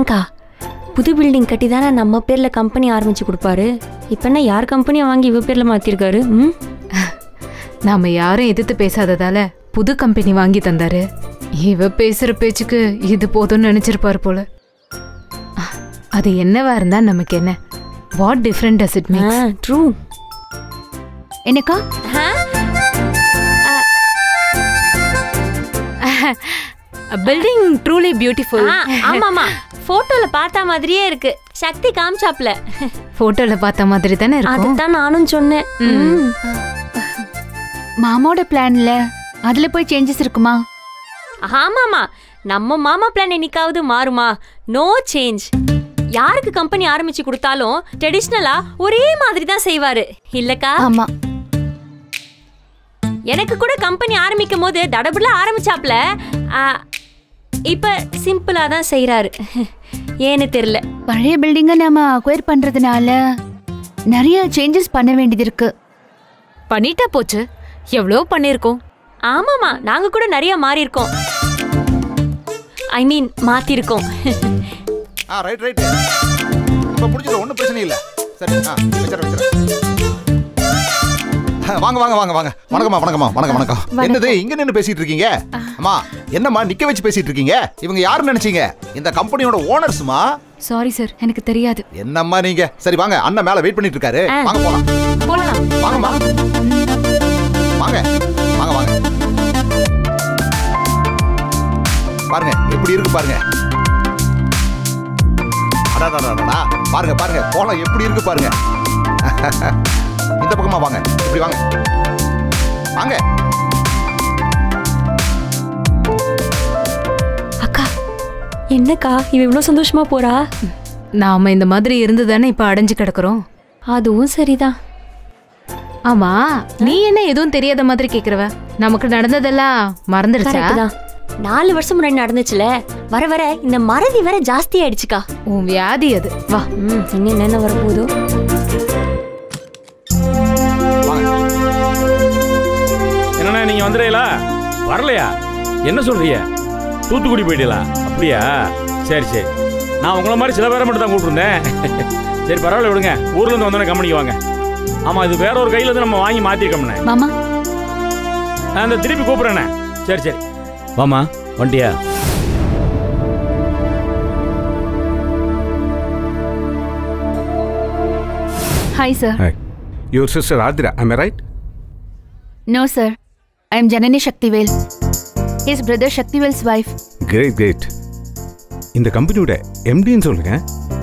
ஏங்கா புது பில்டிங் கட்டி தானே நம்ம பேரில் கம்பெனி ஆரம்பிச்சு கொடுப்பாரு இப்போ என்ன யார் கம்பெனியை வாங்கி இவ பேரில் மாற்றிருக்காரு ம் நாம யாரும் எதிர்த்து பேசாததால புது கம்பெனி வாங்கி தந்தாரு இவ பேசுற பேச்சுக்கு இது போதும்னு நினைச்சிருப்பாரு போல அஹ், அது என்னவா இருந்தா நமக்கு என்ன what different does it ah makes true என்னக்கா பில்டிங் ட்ரூலி பியூட்டிஃபுல் ஆ ஆமாமா போட்டோல பார்த்த மாதிரியே இருக்கு சக்தி காமிச்சாப்ல போட்டோல பார்த்த மாதிரி தானே இருக்கும் அதுதான் நானும் சொன்னேன் ம். மாமாவோட பிளான்ல அதுல போய் சேஞ்சஸ் இருக்குமா ஆமாமா நம்ம மாமா பிளான் என்னைக்காவது மாறுமா நோ சேஞ்ச் யாருக்கு கம்பெனி ஆரம்பிச்சு கொடுத்தாலும் ட்ரெடிஷ்னலா ஒரே மாதிரி தான் செய்வாரு இல்லக்கா ஆமா எனக்கு கூட கம்பெனி ஆரம்பிக்கும் போது தடபுல ஆரம்பிச்சாப்ல ஆ, இப்ப சிம்பிளா தான் செய்றாரு ஏன்னு தெரியல பழைய பில்டிங்கை நாம அக்வயர் பண்றதுனால நிறைய சேஞ்சஸ் பண்ண வேண்டியது இருக்கு பண்ணிட்டா போச்சு எவ்வளோ பண்ணிருக்கோம் ஆமாமா நாங்க கூட நிறைய மாறி இருக்கோம் ஐ மீன் மாத்திருக்கோம் ஆ ரைட் ரைட் இப்போ முடிஞ்சது ஒன்றும் பிரச்சனை இல்லை சரி ஆ வச்சுறேன் வச்சுறேன் வாங்க வாங்க வாங்க வாங்க வணக்கம்மா வணக்கம்மா வணக்கம் வணக்கம் என்னது இங்க நின்னு பேசிட்டு இருக்கீங்க அம்மா என்னம்மா நிக்க வச்சு பேசிட்டு இருக்கீங்க இவங்க யாருன்னு நினைச்சீங்க இந்த கம்பெனியோட ஓனர்ஸ்மா சாரி சார் எனக்கு தெரியாது என்னம்மா நீங்க சரி வாங்க அண்ணன் மேல வெயிட் பண்ணிட்டு இருக்காரு ஆ. வாங்க போலாம் போலாம் வாங்கம்மா வாங்க வாங்க வாங்க பாருங்க எப்படி இருக்கு பாருங்க அடாடாடாடா பாருங்க பாருங்க கோலம் எப்படி இருக்கு பாருங்க இந்த பக்கமா வாங்க இப்படி வாங்க வாங்க அக்கா என்னக்கா இவ இவ்வளவு சந்தோஷமா போறா நாம இந்த மாதிரி இருந்து தானே இப்ப அடைஞ்சு கிடக்குறோம் அதுவும் சரிதான் ஆமா நீ என்ன எதுவும் தெரியாத மாதிரி கேக்குறவ நமக்கு நடந்ததெல்லாம் மறந்துடுச்சா கரெக்ட் தான் நாலு வருஷம் முன்னாடி நடந்துச்சுல வர வர இந்த மறதி வேற ஜாஸ்தி ஆயிடுச்சுக்கா உன் வியாதி அது வா ம் இன்னும் என்னென்ன வரப்போதோ வாங்க என்னண்ணா நீங்க வந்துடுறீங்களா வரலையா என்ன சொல்றீங்க தூத்துக்குடி போயிட்டீங்களா அப்படியா சரி சரி நான் உங்கள மாதிரி சில பேரை மட்டும் தான் கூப்பிட்டுருந்தேன் சரி பரவாயில்ல விடுங்க ஊர்ல இருந்து வந்தோடனே கம்பெனிக்கு வாங்க ஆமா இது வேற ஒரு கையில இருந்து நம்ம வாங்கி மாத்திருக்கோம்ண்ணே மாமா நான் இந்த திருப்பி கூப்பிடுறேண்ணே சரி சரி வாமா வண்டியா hi sir Hi. Your sister Adira, am I right? No sir I am Janani Sakthivel his brother Sakthivel's wife Great, great. இந்த கம்பெனியோட எம்டின்னு சொல்லுங்க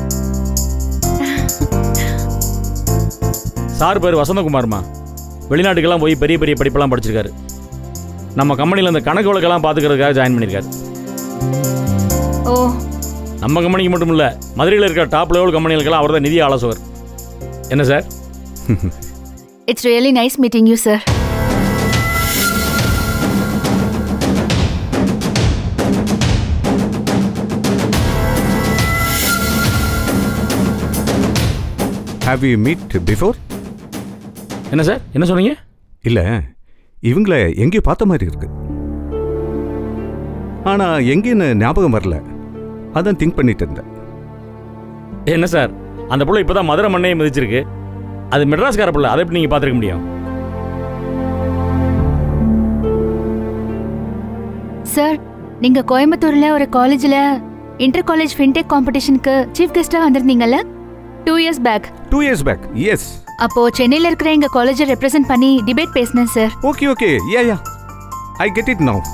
சார் பேர் வசந்தகுமார்மா வெளிநாட்டுக்கெல்லாம் போய் பெரிய பெரிய படிப்பெல்லாம் படிச்சிருக்காரு நம்ம கம்பெனியில் இந்த கணக்கு வழக்கெல்லாம் பார்த்துக்கிறதுக்காக ஜாயின் பண்ணியிருக்காரு ஓ நம்ம கம்பெனிக்கு மட்டும் இல்லை மதுரையில் இருக்கிற டாப் லெவல் கம்பெனிகளுக்கெல்லாம் அவர் தான் நிதி ஆலோசகர் என்ன sir it's really nice meeting you sir have you meet before என்ன சார் என்ன சொன்னீங்க இல்லை இவங்கள எங்கேயோ பார்த்த மாதிரி இருக்கு ஆனால் எங்கேன்னு ஞாபகம் வரல அதான் திங்க் பண்ணிட்டு இருந்தேன் என்ன சார் அந்த புள்ள இப்போ தான் மதுரை மண்ணையை மிதிச்சிருக்கு அது மெட்ராஸ்கார புள்ள அதை எப்படி நீங்கள் பார்த்துருக்க முடியும் சார் நீங்க கோயம்புத்தூர்ல ஒரு காலேஜ்ல இன்டர் காலேஜ் ஃபின்டெக் காம்படிஷனுக்கு சீஃப் கெஸ்டா வந்திருந்தீங்கல்ல two years back two years back yes அப்போ சென்னையில இருக்கிற எங்க காலேஜை ரெப்ரசென்ட் பண்ணி டிபேட் பேசினேன் sir okay okay yeah yeah I get it now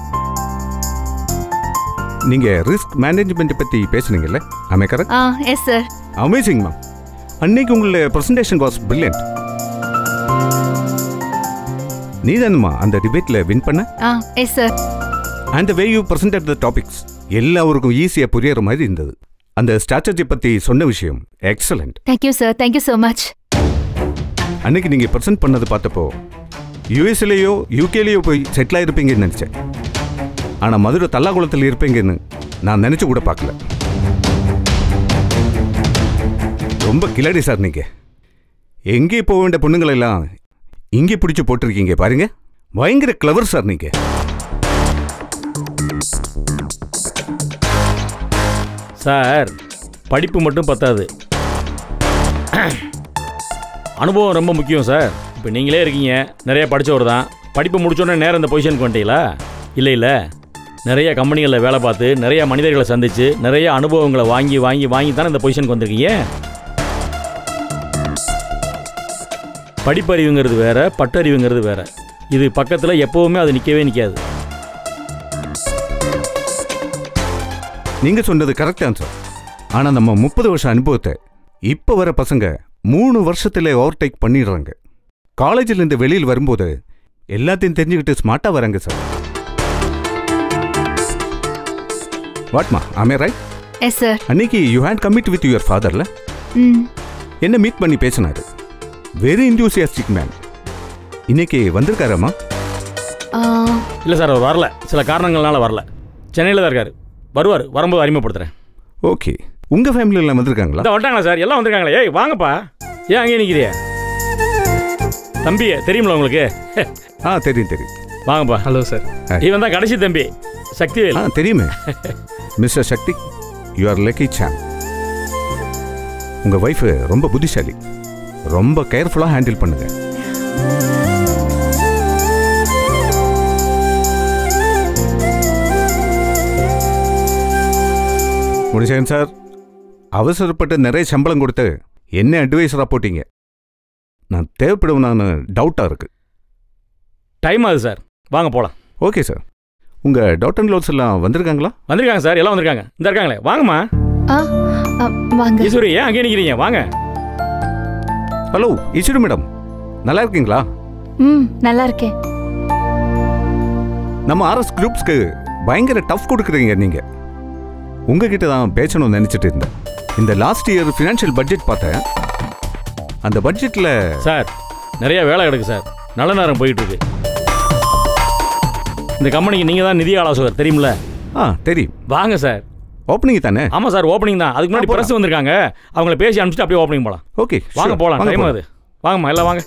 நீங்கள் ரிஸ்க் மேனேஜ்மெண்ட் பற்றி பேசுனீங்கல்ல ஆமே correct ah yes sir amazing ma'am அன்னைக்கு உங்களோட ப்ரெசன்டேஷன் வாஸ் பிரில்லியன்ட் நீ தானுமா அந்த டிபேட்டில் வின் பண்ண ah yes sir and way you presented the topics எல்லாருக்கும் ஈஸியாக புரியற மாதிரி இருந்தது அந்த ஸ்ட்ராட்டஜி பற்றி சொன்ன விஷயம் excellent thank you sir thank you so much அன்னைக்கு நீங்கள் ப்ரெசென்ட் பண்ணது பார்த்தப்போ யூஎஸ்லேயோ யூகேலேயோ போய் செட்டில் ஆகிருப்பீங்கன்னு நினச்சேன் ஆனால் மதுரை தல்லாகுளத்தில் இருப்பீங்கன்னு நான் நினச்சி கூட பார்க்கல ரொம்ப கிளாடி சார் நீங்கள் எங்கே போக வேண்டிய பொண்ணுங்களெல்லாம் இங்கே பிடிச்சி போட்டிருக்கீங்க பாருங்க பயங்கர கிளவர் சார் நீங்கள் சார் படிப்பு மட்டும் பத்தாது அனுபவம் ரொம்ப முக்கியம் சார் இப்போ நீங்களே இருக்கீங்க நிறைய படித்தவர் தான் படிப்பு முடிச்சோடனே நேரம் இந்த பொசிஷனுக்கு வந்துட்டீங்களா இல்லை இல்லை நிறைய கம்பெனிகளில் வேலை பார்த்து நிறைய மனிதர்களை சந்தித்து நிறைய அனுபவங்களை வாங்கி வாங்கி வாங்கி தானே இந்த பொசிஷனுக்கு வந்திருக்கீங்க படிப்பறிவுங்கிறது வேற பட்டறிவுங்கிறது வேற இது பக்கத்தில் எப்போவுமே அது நிற்கவே நிற்காது நீங்க சொன்னது கரெக்ட் ஆன்சர் ஆனா நம்ம முப்பது வருஷம் அனுபவத்தை இப்ப வர பசங்க மூணு வருஷத்துல ஓவர்டேக் பண்ணிடுறாங்க காலேஜில் இருந்து வெளியில் வரும்போது எல்லாத்தையும் தெரிஞ்சுக்கிட்டு ஸ்மார்ட்டா வராங்க சார் வாட்மா ஆமே ரைட் எஸ் சார் அன்னைக்கு you had commit with your ஃபாதர்ல ம் என்ன மீட் பண்ணி பேசினாரு வெரி இன்டியூசியாஸ்டிக் மேன் இன்னைக்கு வந்திருக்காராமா ஆ, இல்லை சார் அவர் வரல சில காரணங்கள்னால வரல சென்னையில் தான் இருக்காரு வருவார் வரும்போது அறிமுகப்படுத்துகிறேன் ஓகே உங்க ஃபேமிலியில் வந்திருக்காங்களா இந்த வந்துட்டாங்களா சார் எல்லாம் வந்திருக்காங்களே ஏய் வாங்கப்பா ஏன் அங்கேயே நிற்கிறிய தம்பி தெரியுமில உங்களுக்கு ஆ தெரியும் தெரியும் வாங்கப்பா ஹலோ சார் இவன் தான் கடைசி தம்பி சக்திவேல் ஆ தெரியுமே mister Sakthi you are lucky Sam உங்க ஒய்ஃப் ரொம்ப புத்திசாலி ரொம்ப கேர்ஃபுல்லா ஹேண்டில் பண்ணுங்க முனிசேகன் சார் அவசரப்பட்டு நிறைய சம்பளம் கொடுத்து என்ன அட்வைஸராக போட்டீங்க நான் தேவைப்படும் நான் டவுட்டாக இருக்கு டைம் ஆகுது சார் வாங்க போகலாம் ஓகே சார் உங்க டாட் அண்ட் லோட்ஸ் எல்லாம் வந்திருக்காங்களா வந்திருக்காங்க சார் எல்லாம் வந்திருக்காங்க இந்த இருக்காங்களே வாங்கம்மா ஆ, ஆ, வாங்க ஈஸ்வரி ஏன் அங்கேயே நிற்கிறீங்க வாங்க ஹலோ ஈஸ்வரி மேடம் நல்லா இருக்கீங்களா ம் நல்லா இருக்கேன் நம்ம ஆர்எஸ் குரூப்ஸ்க்கு பயங்கர டஃப் கொடுக்குறீங்க நீங்க உங்ககிட்ட தான் பேசணும்னு நினைச்சிட்டு இருந்தேன் இந்த லாஸ்ட் இயர் ஃபினான்ஷியல் பட்ஜெட் பார்த்தேன் அந்த பட்ஜெட்ல சார் நிறைய வேலை கிடக்கு சார் நல்ல நேரம் போயிட்டு இருக்கு இந்த கம்பெனிக்கு நீங்கள் தான் நிதி ஆலோசகர் தெரியுமில்ல ஆ தெரியும் வாங்க சார் ஓப்பனிங் தானே ஆமாம் சார் ஓப்பனிங் தான் அதுக்கு முன்னாடி ஆ, போலாம். பிரஸ் வந்திருக்காங்க அவங்கள பேசி அனுப்பிச்சிட்டு அப்படியே ஓப்பனிங் போகலாம் ஓகே வாங்க போகலாம் டைம் ஆகுது வாங்கம்மா எல்லாம் வாங்க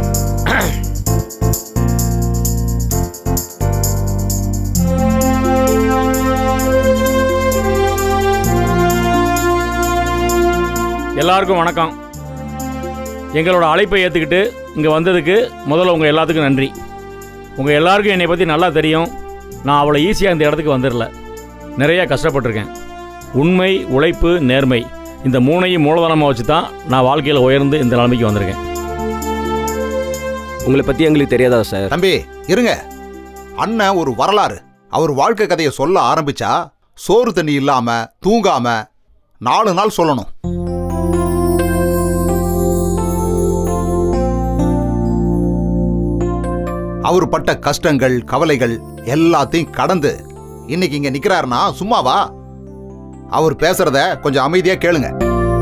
எல்லாருக்கும் வணக்கம் எங்களோட அழைப்பை ஏற்றுக்கிட்டு இங்கே வந்ததுக்கு முதல்ல உங்கள் எல்லாத்துக்கும் நன்றி உங்கள் எல்லாருக்கும் என்னை பற்றி நல்லா தெரியும் நான் அவ்வளோ ஈஸியாக இந்த இடத்துக்கு வந்துடல நிறைய கஷ்டப்பட்டிருக்கேன் உண்மை உழைப்பு நேர்மை இந்த மூணையும் மூலதனமாக வச்சு தான் நான் வாழ்க்கையில் உயர்ந்து இந்த நிலைமைக்கு வந்திருக்கேன் உங்களை பற்றி எங்களுக்கு தெரியாதா சார் தம்பி இருங்க அண்ணன் ஒரு வரலாறு அவர் வாழ்க்கை கதையை சொல்ல ஆரம்பிச்சா சோறு தண்ணி இல்லாம தூங்காம நாலு நாள் சொல்லணும் அவர் பட்ட கஷ்டங்கள் கவலைகள் எல்லாத்தையும் கடந்து இன்னைக்கு இங்க நிக்கிறாருன்னா சும்மாவா அவர் பேசுறத கொஞ்சம் அமைதியா கேளுங்க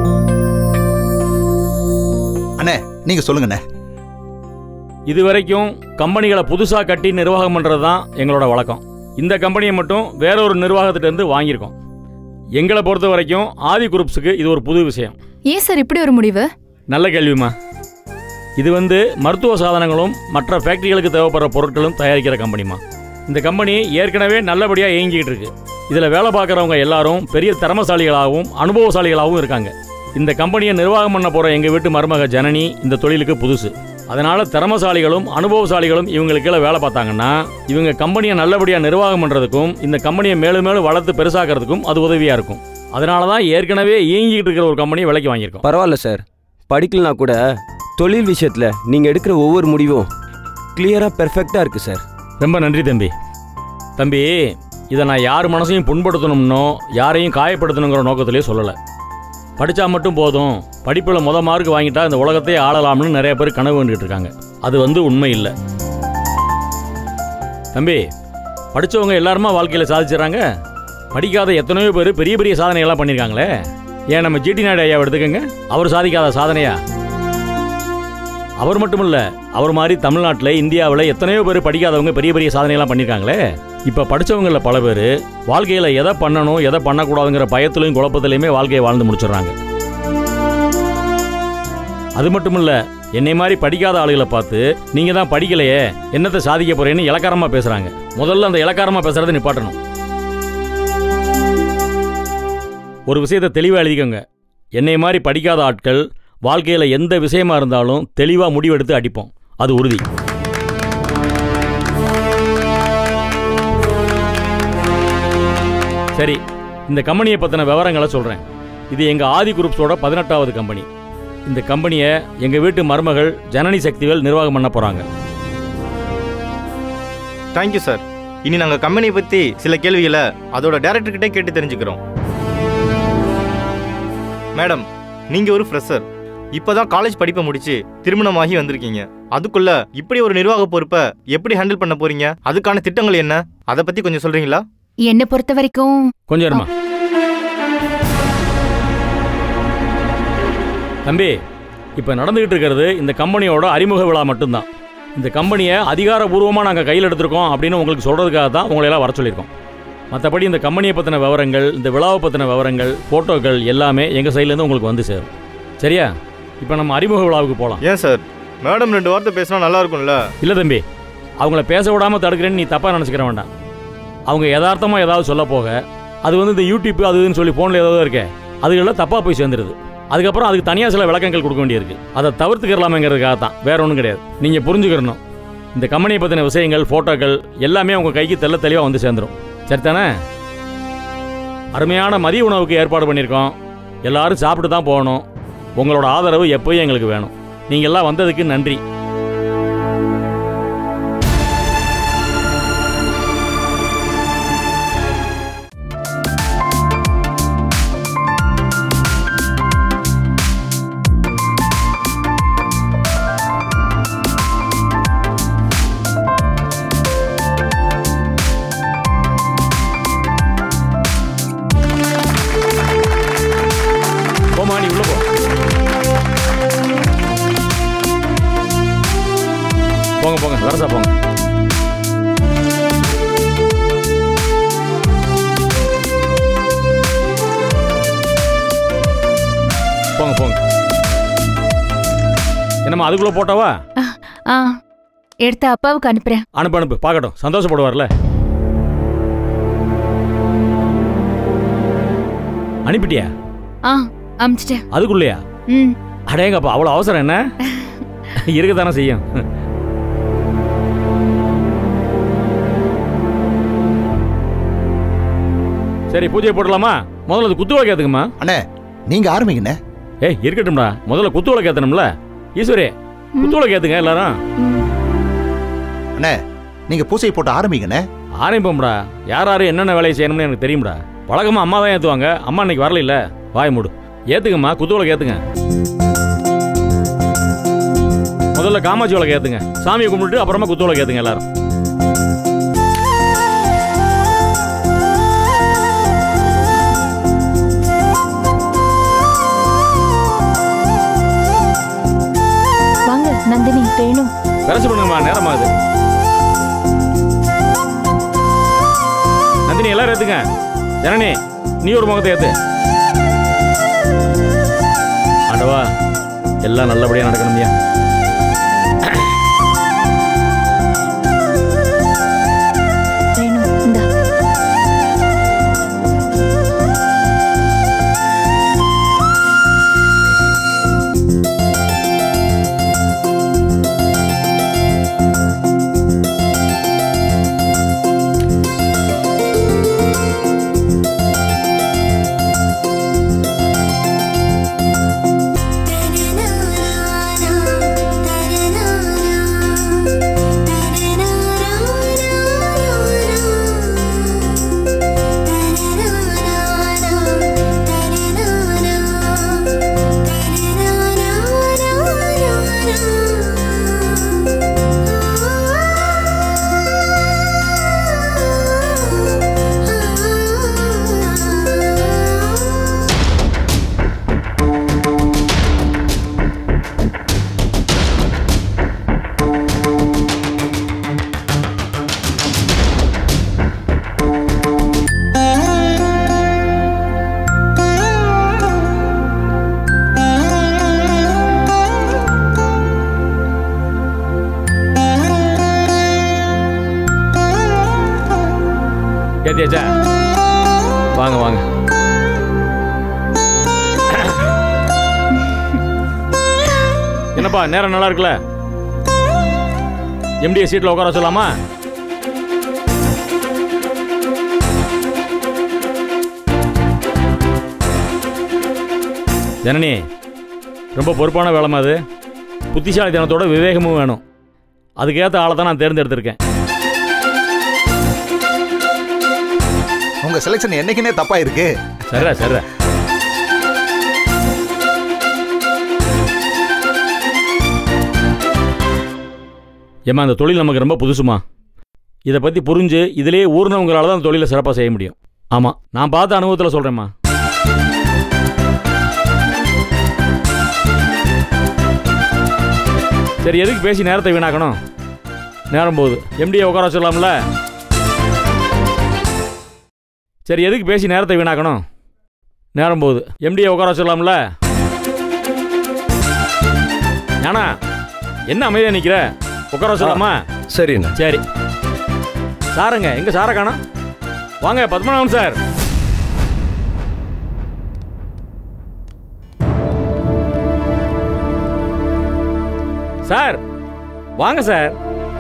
அண்ணே நீங்க சொல்லுங்கண்ணே இது வரைக்கும் கம்பெனிகளை புதுசாக கட்டி நிர்வாகம் பண்ணுறது தான் எங்களோட வழக்கம் இந்த கம்பெனியை மட்டும் வேற ஒரு நிர்வாகத்திட்ட இருந்து வாங்கியிருக்கோம் எங்களை பொறுத்த வரைக்கும் ஆதி குரூப்ஸுக்கு இது ஒரு புது விஷயம் ஏன் சார் இப்படி ஒரு முடிவு நல்ல கேள்விமா இது வந்து மருத்துவ சாதனங்களும் மற்ற ஃபேக்டரிகளுக்கு தேவைப்படுற பொருட்களும் தயாரிக்கிற கம்பெனிமா இந்த கம்பெனி ஏற்கனவே நல்லபடியாக இயங்கிக்கிட்டு இருக்கு இதில் வேலை பார்க்குறவங்க எல்லாரும் பெரிய திறமசாலிகளாகவும் அனுபவசாலிகளாகவும் இருக்காங்க இந்த கம்பெனியை நிர்வாகம் பண்ண போகிற எங்கள் வீட்டு மருமக ஜனனி இந்த தொழிலுக்கு புதுசு அதனால திறமசாலிகளும் அனுபவசாலிகளும் இவங்களுக்கு கீழே வேலை பார்த்தாங்கன்னா இவங்க கம்பெனியை நல்லபடியாக நிர்வாகம் பண்ணுறதுக்கும் இந்த கம்பெனியை மேலும் மேலும் வளர்த்து பெருசாக்கிறதுக்கும் அது உதவியாக இருக்கும் அதனால தான் ஏற்கனவே இயங்கிக்கிட்டு இருக்கிற ஒரு கம்பெனியை விலைக்கு வாங்கியிருக்கோம் பரவாயில்ல சார் படிக்கலனா கூட தொழில் விஷயத்தில் நீங்கள் எடுக்கிற ஒவ்வொரு முடிவும் கிளியராக பெர்ஃபெக்டாக இருக்குது சார் ரொம்ப நன்றி தம்பி தம்பி இதை நான் யார் மனசையும் புண்படுத்தணும்னோ யாரையும் காயப்படுத்தணுங்கிற நோக்கத்திலே சொல்லலை படித்தா மட்டும் போதும் படிப்பில் முத மார்க் வாங்கிட்டா இந்த உலகத்தையே ஆளலாம்னு நிறைய பேர் கனவு கண்டுகிட்டு இருக்காங்க அது வந்து உண்மை இல்லை தம்பி படித்தவங்க எல்லாருமா வாழ்க்கையில் சாதிச்சிடறாங்க படிக்காத எத்தனையோ பேர் பெரிய பெரிய சாதனைகள்லாம் பண்ணியிருக்காங்களே ஏன் நம்ம ஜிடி நாயுடு ஐயாவை எடுத்துக்கங்க அவர் சாதிக்காத சாதனையா அவர் மட்டும் இல்ல அவர் மாதிரி தமிழ்நாட்டில் இந்தியாவில் எத்தனையோ பேர் படிக்காதவங்க பெரிய பெரிய சாதனையெல்லாம் பண்ணியிருக்காங்களே இப்போ படித்தவங்களில் பல பேர் வாழ்க்கையில் எதை பண்ணணும் எதை பண்ணக்கூடாதுங்கிற பயத்திலையும் குழப்பத்திலையுமே வாழ்க்கையை வாழ்ந்து முடிச்சிடுறாங்க அது மட்டும் இல்ல என்னை மாதிரி படிக்காத ஆளுகளை பார்த்து நீங்க தான் படிக்கலையே என்னத்தை சாதிக்க போறேன்னு இலக்காரமா பேசுறாங்க முதல்ல அந்த இலக்காரமா பேசுறதை நிப்பாட்டணும் ஒரு விஷயத்தை தெளிவாக எழுதிக்கோங்க என்னை மாதிரி படிக்காத ஆட்கள் வாழ்க்கையில் எந்த விஷயமா இருந்தாலும் தெளிவாக முடிவெடுத்து அடிப்போம் அது உறுதி சரி இந்த கம்பெனியை பற்றின விவரங்களை சொல்கிறேன் இது எங்கள் ஆதி குரூப்ஸோட பதினெட்டாவது கம்பெனி இந்த கம்பெனியை எங்கள் வீட்டு மருமகள் ஜனனி சக்திவேல் நிர்வாகம் பண்ண போகிறாங்க தேங்க்யூ சார் இனி நாங்கள் கம்பெனியை பற்றி சில கேள்விகளை அதோட டேரக்டர்கிட்டே கேட்டு தெரிஞ்சுக்கிறோம் மேடம் நீங்கள் ஒரு ஃப்ரெஷர் இப்போ தான் காலேஜ் படிப்பை முடிச்சு திருமணமாகி வந்திருக்கீங்க அதுக்குள்ள இப்படி ஒரு நிர்வாக பொறுப்பை எப்படி ஹேண்டில் பண்ண போறீங்க அதுக்கான திட்டங்கள் என்ன அதை பற்றி கொஞ்சம் சொல்றீங்களா என்னை பொறுத்த வரைக்கும் கொஞ்சம் இருமா தம்பி இப்போ நடந்துகிட்டு இருக்கிறது இந்த கம்பெனியோட அறிமுக விழா மட்டும்தான் இந்த கம்பெனியை அதிகாரபூர்வமாக நாங்கள் கையில் எடுத்திருக்கோம் அப்படின்னு உங்களுக்கு சொல்கிறதுக்காக தான் உங்களை எல்லாம் வர சொல்லியிருக்கோம் மற்றபடி இந்த கம்பெனியை பற்றின விவரங்கள் இந்த விழாவை பற்றின விவரங்கள் ஃபோட்டோக்கள் எல்லாமே எங்கள் சைட்லேருந்து உங்களுக்கு வந்து சேரும் சரியா இப்போ நம்ம அறிமுக விழாவுக்கு போகலாம் ஏன் சார் மேடம் ரெண்டு வார்த்தை பேசினா நல்லா இருக்கும்ல இல்லை தம்பி அவங்கள பேச விடாமல் தடுக்கிறேன்னு நீ தப்பாக நினச்சிக்கிற வேண்டாம் அவங்க யதார்த்தமாக ஏதாவது சொல்ல போக அது வந்து இந்த யூடியூப் அது இதுன்னு சொல்லி ஃபோனில் ஏதாவது இருக்கே அதுகளெல்லாம் தப்பாக போய் சேர்ந்துருது அதுக்கப்புறம் அதுக்கு தனியாக சில விளக்கங்கள் கொடுக்க வேண்டியிருக்கு அதை தவிர்த்துக்கிறலாமேங்கிறதுக்காக தான் வேற ஒன்றும் கிடையாது நீங்கள் புரிஞ்சுக்கிறணும் இந்த கம்பெனியை பற்றின விஷயங்கள் ஃபோட்டோக்கள் எல்லாமே உங்கள் கைக்கு தெல்ல தெளிவாக வந்து சேர்ந்துடும் சரிதானே அருமையான மதிய உணவுக்கு ஏற்பாடு பண்ணியிருக்கோம் எல்லாரும் சாப்பிட்டு தான் போகணும் உங்களோட ஆதரவு எப்பயும் எங்களுக்கு வேணும் நீங்கள் எல்லாம் வந்ததுக்கு நன்றி போமா நீ உள்ள போ போங்க போங்க வரசா போங்க போங்க போங்க என்னம்மா அதுக்குள்ள போட்டாவா ஆ எடுத்த அப்பாவுக்கு அனுப்புறேன் அனுப்பு அனுப்பு பார்க்கட்டும் சந்தோஷப்படுவார்ல அனுப்பிட்டியா ஆ அமிச்சிட்டேன் அதுக்குள்ளேயா ம் அடேங்கப்பா அவ்வளோ அவசரம் என்ன இருக்கத்தானே செய்யும் சரி பூஜையை போடலாமா முதல்ல அது குத்து விளக்கு ஏத்துக்குமா அண்ணே நீங்க ஆரம்பிங்கண்ணே ஏய் இருக்கட்டும்டா முதல்ல குத்து விளக்கு ஏத்தணும்ல ஈஸ்வரி குத்து விளக்கு ஏத்துங்க எல்லாரும் அண்ணே நீங்க பூசை போட்டு ஆரம்பிங்கண்ணே ஆரம்பிப்போம்டா யார் யார் என்னென்ன வேலையை செய்யணும்னு எனக்கு தெரியும்டா வழக்கமாக அம்மா தான் ஏற்றுவாங்க அம்மா இன்னைக்கு வரல இல்ல வாய மூடு ஏற்றுங்கம்மா குத்து விளக்கு ஏற்றுங்க முதல்ல காமாட்சி விளக்கு ஏற்றுங்க சாமியை கும்பிட்டு அப்புறமா குத்து விளக்கு ஏற்றுங்க எல்லாரும் வாங்க நந்தினி வேணும் பெருசு பண்ணுங்கம்மா நேரமாகுது நந்தினி எல்லாரும் ஏற்றுங்க ஜனனி நீ ஒரு முகத்தை ஏற்று ஆண்டவா எல்லாம் நல்லபடியாக நடக்கணும்யா வேணும் இந்தா ஏத்தியாச்சா வாங்க வாங்க என்னப்பா நேரம் நல்லா இருக்குல்ல எம்டிஏ சீட்டில் உட்கார சொல்லாமா ஜனனி ரொம்ப பொறுப்பான வேலைமா அது புத்திசாலித்தனத்தோட விவேகமும் வேணும் அதுக்கேற்ற ஆளை தான் நான் தேர்ந்தெடுத்திருக்கேன் உங்க செலெக்ஷன் என்னைக்குனே தப்பா இருக்கு சரிடா சரிடா ஏம்மா இந்த தொழில் நமக்கு ரொம்ப புதுசுமா இதை பற்றி புரிஞ்சு இதிலேயே ஊர்னவங்களால தான் அந்த தொழிலை சிறப்பாக செய்ய முடியும் ஆமாம் நான் பார்த்த அனுபவத்தில் சொல்கிறேம்மா சரி எதுக்கு பேசி நேரத்தை வீணாக்கணும் நேரம் போகுது எம்டியை உட்கார சொல்லலாம்ல சரி எதுக்கு பேசி நேரத்தை வீணாக்கணும் நேரம் போகுது எம்டியை உட்கார சொல்லலாம்ல ஞானா என்ன அமைதியா நிக்கிற உட்கார சொல்லலாமா சரிண்ணா சரி சாருங்க எங்க சாரை காணோம் வாங்க பத்மநாபன் சார் சார் வாங்க சார்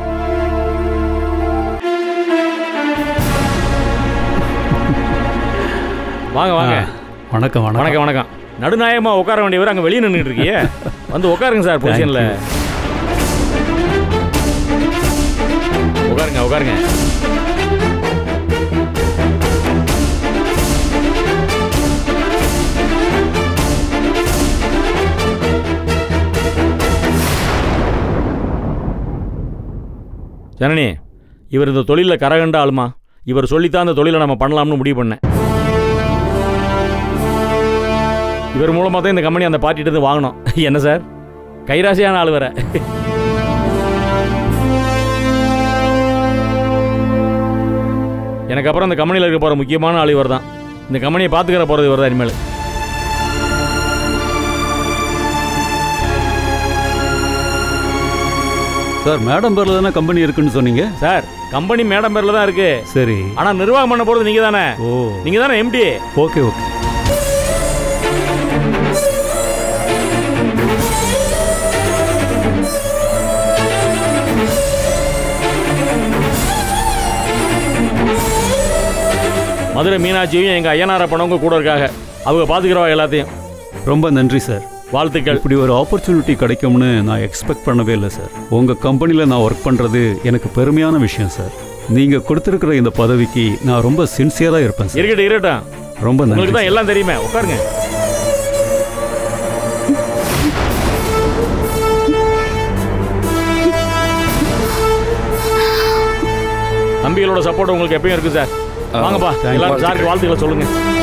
வாங்க வாங்க வணக்கம் வணக்கம் வணக்கம் நடுநாயகமா உட்கார வேண்டியவர் அங்க வெளியே நின்றுட்டு இருக்கியே வந்து உட்காருங்க சார் பொசிஷன்ல உட்காருங்க உட்காருங்க ஜனனி இவர் இந்த தொழிலில் கரகண்ட ஆளுமா இவர் சொல்லித்தான் இந்த தொழிலை நம்ம பண்ணலாம்னு முடிவு பண்ணேன் இவர் மூலமாக தான் இந்த கம்பெனி அந்த பார்ட்டிகிட்ட இருந்து வாங்கினோம் என்ன சார் கைராசியான ஆள் வேற எனக்கு அப்புறம் இந்த கம்பெனியில் இருக்க போகிற முக்கியமான ஆள் இவர் தான் இந்த கம்பெனியை பார்த்துக்கிற போகிறது இவர் தான் இனிமேல் சார் மேடம் பேர்ல தானே கம்பெனி இருக்குன்னு சொன்னீங்க சார் கம்பெனி மேடம் பேரில் தான் இருக்கு சரி ஆனால் நிர்வாகம் பண்ண போகிறது நீங்கள் தானே ஓ நீங்கள் தானே எம்டி ஓகே ஓகே மதுரை மீனாட்சியும் எங்கள் ஐயனார பணவங்க கூட இருக்காங்க அவங்க பார்த்துக்கிறவா எல்லாத்தையும் ரொம்ப நன்றி சார் வாழ்த்துக்கள் இப்படி ஒரு ஆப்பர்ச்சுனிட்டி கிடைக்கும்னு நான் எக்ஸ்பெக்ட் பண்ணவே இல்லை சார் உங்கள் கம்பெனியில் நான் ஒர்க் பண்ணுறது எனக்கு பெருமையான விஷயம் சார் நீங்கள் கொடுத்துருக்கிற இந்த பதவிக்கு நான் ரொம்ப சின்சியராக இருப்பேன் சார் இருக்கட்டும் இருக்கட்டும் ரொம்ப உங்களுக்கு நன்றி தான் எல்லாம் தெரியுமே உட்காருங்க தம்பிகளோட சப்போர்ட் உங்களுக்கு எப்பயும் இருக்கு சார் வாங்கப்பா Thank you. எல்லாரும் சாருக்கு வாழ்த்துக்களை சொல்லுங்க